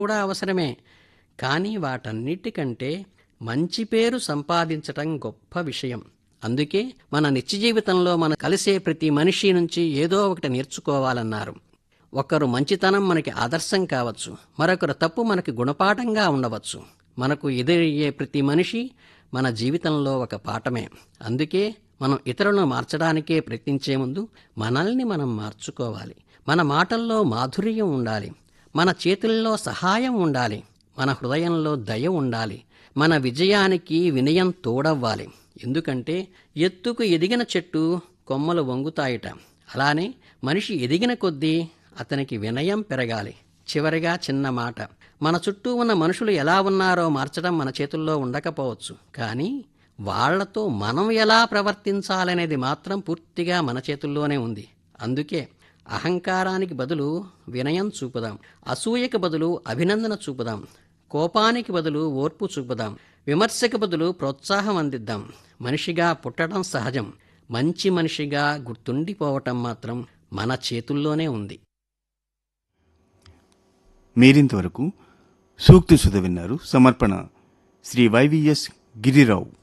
కూడా అవసరమే కానీ వాటన్నిటికంటే మంచి పేరు సంపాదించటం గొప్ప విషయం అందుకే మన నిత్య జీవితంలో మన కలిసే ప్రతి మనిషి నుంచి ఏదో ఒకటి నేర్చుకోవాలన్నారు ఒకరు మంచితనం మనకి ఆదర్శం కావచ్చు మరొకరు తప్పు మనకి గుణపాఠంగా ఉండవచ్చు మనకు ఎదురయ్యే ప్రతి మనిషి మన జీవితంలో ఒక పాఠమే అందుకే మనం ఇతరులను మార్చడానికే ప్రయత్నించే ముందు మనల్ని మనం మార్చుకోవాలి మన మాటల్లో మాధుర్యం ఉండాలి మన చేతుల్లో సహాయం ఉండాలి మన హృదయంలో దయ ఉండాలి మన విజయానికి వినయం తోడవ్వాలి ఎందుకంటే ఎత్తుకు ఎదిగిన చెట్టు కొమ్మలు వంగుతాయట అలానే మనిషి ఎదిగిన కొద్దీ అతనికి వినయం పెరగాలి చివరిగా చిన్న మాట మన చుట్టూ ఉన్న మనుషులు ఎలా ఉన్నారో మార్చడం మన చేతుల్లో ఉండకపోవచ్చు కానీ వాళ్లతో మనం ఎలా ప్రవర్తించాలనేది మాత్రం పూర్తిగా మన చేతుల్లోనే ఉంది అందుకే అహంకారానికి బదులు వినయం చూపుదాం అసూయకు బదులు అభినందన చూపుదాం కోపానికి బదులు ఓర్పు చూపుదాం విమర్శకు బదులు ప్రోత్సాహం అందిద్దాం మనిషిగా పుట్టడం సహజం మంచి మనిషిగా గుర్తుండిపోవటం మాత్రం మన చేతుల్లోనే ఉంది మీరింతవరకు సూక్తి సుధ విన్నారు సమర్పణ శ్రీ వైవిఎస్ గిరిరావు